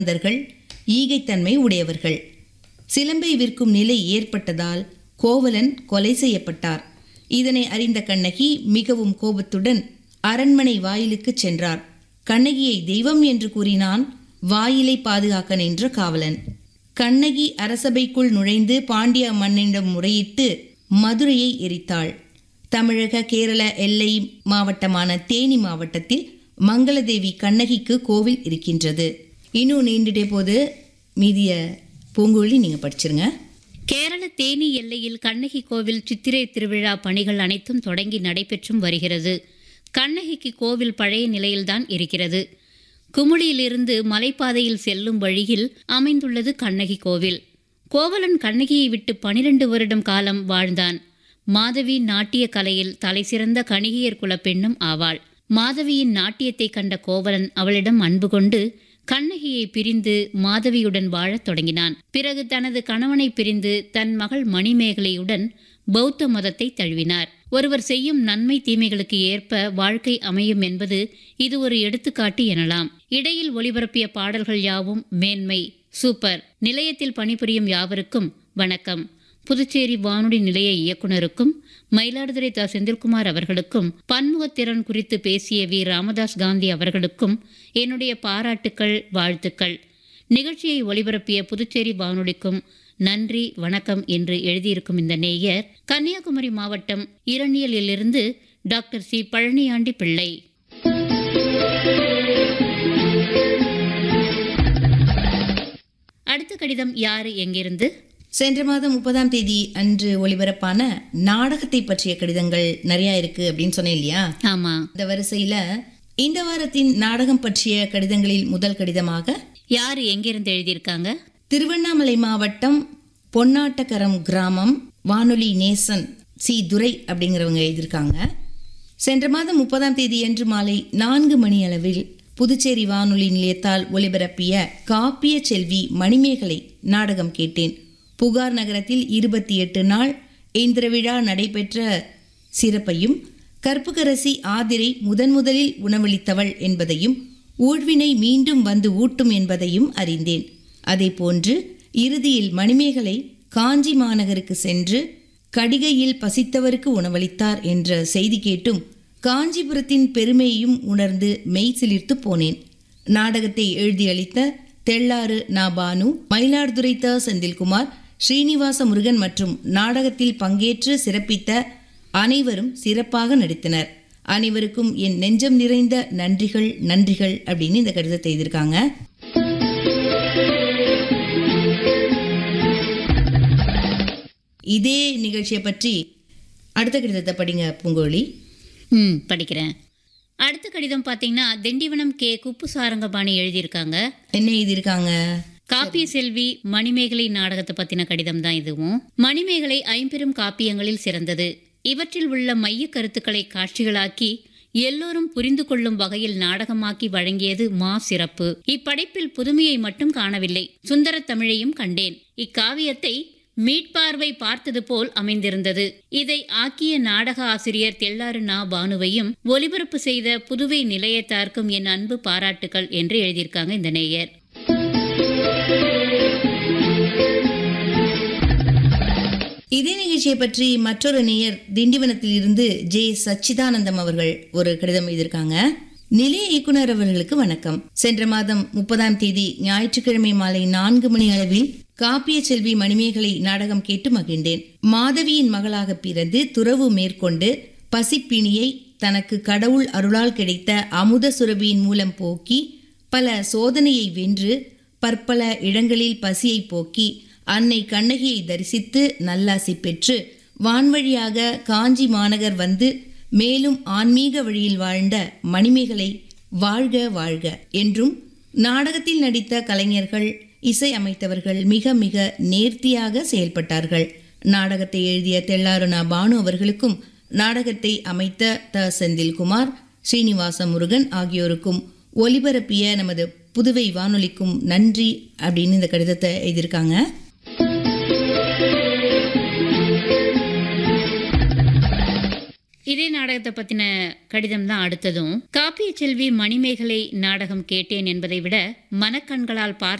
செல்வந்தர்கள் ஈகைத்தன்மை உடையவர்கள் சிலம்பை விற்கும் நிலை ஏற்பட்டதால் கோவலன் கொலை செய்யப்பட்டார் இதனை அறிந்த கண்ணகி மிகவும் கோபத்துடன் அரண்மனை வாயிலுக்குச் சென்றார் கண்ணகியை தெய்வம் என்று கூறினான் வாயிலை பாதுகாக்க நின்ற காவலன் கண்ணகி அரசபைக்குள் நுழைந்து பாண்டிய மன்னனிடம் முறையிட்டு மதுரையை எரித்தாள் தமிழக கேரள எல்லை மாவட்டமான தேனி மாவட்டத்தில் மங்களதேவி கண்ணகிக்கு கோவில் இருக்கின்றது இன்னும் நீண்டுட்டே போது மீதிய பூங்குழலி நீங்கள் படிச்சிருங்க கேரள தேனி எல்லையில் கண்ணகி கோவில் சித்திரை திருவிழா பணிகள் அனைத்தும் தொடங்கி நடைபெற்றும் வருகிறது கண்ணகிக்கு கோவில் பழைய நிலையில்தான் இருக்கிறது குமுளியிலிருந்து மலைப்பாதையில் செல்லும் வழியில் அமைந்துள்ளது கண்ணகி கோவில் கோவலன் கண்ணகியை விட்டு பனிரெண்டு வருடம் காலம் வாழ்ந்தான் மாதவி நாட்டிய கலையில் தலைசிறந்த கணிகையர் குலப் பெண்ணும் ஆவாள் மாதவியின் நாட்டியத்தை கண்ட கோவலன் அவளிடம் அன்பு கொண்டு கண்ணகியை பிரிந்து மாதவியுடன் வாழத் தொடங்கினான் பிறகு தனது கணவனை பிரிந்து தன் மகள் மணிமேகலையுடன் பௌத்த மதத்தை தழுவினார் ஒருவர் செய்யும் நன்மை தீமைகளுக்கு ஏற்ப வாழ்க்கை அமையும் என்பது இது ஒரு எடுத்துக்காட்டு எனலாம் இடையில் ஒளிபரப்பிய பாடல்கள் யாவும் மேன்மை சூப்பர் நிலையத்தில் பணிபுரியும் யாவருக்கும் வணக்கம் புதுச்சேரி வானொலி நிலைய இயக்குனருக்கும் மயிலாடுதுறை த செந்தில்குமார் அவர்களுக்கும் பன்முகத்திறன் குறித்து பேசிய வி ராமதாஸ் காந்தி அவர்களுக்கும் என்னுடைய பாராட்டுக்கள் வாழ்த்துக்கள் நிகழ்ச்சியை ஒளிபரப்பிய புதுச்சேரி வானொலிக்கும் நன்றி வணக்கம் என்று எழுதியிருக்கும் இந்த நேயர் கன்னியாகுமரி மாவட்டம் இரணியலிலிருந்து டாக்டர் சி பழனியாண்டி பிள்ளை அடுத்த கடிதம் யாரு எங்கிருந்து சென்ற மாதம் முப்பதாம் தேதி அன்று ஒளிபரப்பான நாடகத்தை பற்றிய கடிதங்கள் நிறைய இருக்கு அப்படின்னு சொன்னேன் இல்லையா ஆமா இந்த வரிசையில இந்த வாரத்தின் நாடகம் பற்றிய கடிதங்களில் முதல் கடிதமாக யாரு எங்கிருந்து எழுதியிருக்காங்க திருவண்ணாமலை மாவட்டம் பொன்னாட்டக்கரம் கிராமம் வானொலி நேசன் சி துரை அப்படிங்கிறவங்க எழுதியிருக்காங்க சென்ற மாதம் முப்பதாம் தேதி அன்று மாலை நான்கு மணி அளவில் புதுச்சேரி வானொலி நிலையத்தால் ஒலிபரப்பிய காப்பிய செல்வி மணிமேகலை நாடகம் கேட்டேன் புகார் நகரத்தில் இருபத்தி எட்டு நாள் இந்திர விழா நடைபெற்ற சிறப்பையும் கற்புக்கரசி ஆதிரை முதன் முதலில் உணவளித்தவள் என்பதையும் ஊழ்வினை மீண்டும் வந்து ஊட்டும் என்பதையும் அறிந்தேன் அதேபோன்று இறுதியில் மணிமேகலை காஞ்சி மாநகருக்கு சென்று கடிகையில் பசித்தவருக்கு உணவளித்தார் என்ற செய்தி கேட்டும் காஞ்சிபுரத்தின் பெருமையையும் உணர்ந்து மெய் சிலிர்த்து போனேன் நாடகத்தை எழுதியளித்த தெள்ளாறு நா பானு மயிலாடுதுறை த செந்தில்குமார் ஸ்ரீனிவாச முருகன் மற்றும் நாடகத்தில் பங்கேற்று சிறப்பித்த அனைவரும் சிறப்பாக நடித்தனர் அனைவருக்கும் என் நெஞ்சம் நிறைந்த நன்றிகள் நன்றிகள் அப்படின்னு இந்த கடிதத்தை எழுதியிருக்காங்க இதே நிகழ்ச்சியை பற்றி அடுத்த கடிதத்தை படிங்க பூங்கோழி ம் படிக்கிறேன் அடுத்த கடிதம் பார்த்தீங்கன்னா திண்டிவனம் கே குப்பு சாரங்கபாணி எழுதியிருக்காங்க என்ன எழுதியிருக்காங்க காப்பிய செல்வி மணிமேகலை நாடகத்தை பத்தின கடிதம் தான் இதுவும் மணிமேகலை ஐம்பெரும் காப்பியங்களில் சிறந்தது இவற்றில் உள்ள மைய கருத்துக்களை காட்சிகளாக்கி எல்லோரும் புரிந்து கொள்ளும் வகையில் நாடகமாக்கி வழங்கியது மா சிறப்பு இப்படைப்பில் புதுமையை மட்டும் காணவில்லை சுந்தர தமிழையும் கண்டேன் இக்காவியத்தை மீட்பார்வை பார்த்தது போல் அமைந்திருந்தது இதை ஆக்கிய நாடக ஆசிரியர் தெள்ளாறு நா பானுவையும் ஒலிபரப்பு செய்த புதுவை நிலையத்தார்க்கும் என் அன்பு பாராட்டுகள் என்று எழுதியிருக்காங்க இந்த நேயர் இதே நிகழ்ச்சியை பற்றி மற்றொரு நேயர் திண்டிவனத்தில் இருந்து ஜே சச்சிதானந்தம் அவர்கள் ஒரு கடிதம் எழுதியிருக்காங்க நிலைய இயக்குனர் அவர்களுக்கு வணக்கம் சென்ற மாதம் முப்பதாம் தேதி ஞாயிற்றுக்கிழமை மாலை நான்கு மணி அளவில் காப்பிய செல்வி மணிமேகலை நாடகம் கேட்டு மகிழ்ந்தேன் மாதவியின் மகளாக பிறந்து துறவு மேற்கொண்டு பசிப்பிணியை தனக்கு கடவுள் அருளால் கிடைத்த அமுத சுரபியின் மூலம் போக்கி பல சோதனையை வென்று பற்பல இடங்களில் பசியை போக்கி அன்னை கண்ணகியை தரிசித்து நல்லாசி பெற்று வான்வழியாக காஞ்சி மாநகர் வந்து மேலும் ஆன்மீக வழியில் வாழ்ந்த மணிமேகலை வாழ்க வாழ்க என்றும் நாடகத்தில் நடித்த கலைஞர்கள் இசை அமைத்தவர்கள் மிக மிக நேர்த்தியாக செயல்பட்டார்கள் நாடகத்தை எழுதிய தெள்ளாருணா பானு அவர்களுக்கும் நாடகத்தை அமைத்த த செந்தில்குமார் ஸ்ரீனிவாச முருகன் ஆகியோருக்கும் ஒலிபரப்பிய நமது புதுவை வானொலிக்கும் நன்றி அப்படின்னு இந்த கடிதத்தை எழுதியிருக்காங்க இதே நாடகத்தை பத்தின கடிதம் தான் அடுத்ததும் காப்பிய செல்வி மணிமேகலை நாடகம் கேட்டேன் என்பதை விட மனக்கண்களால் பார்த்து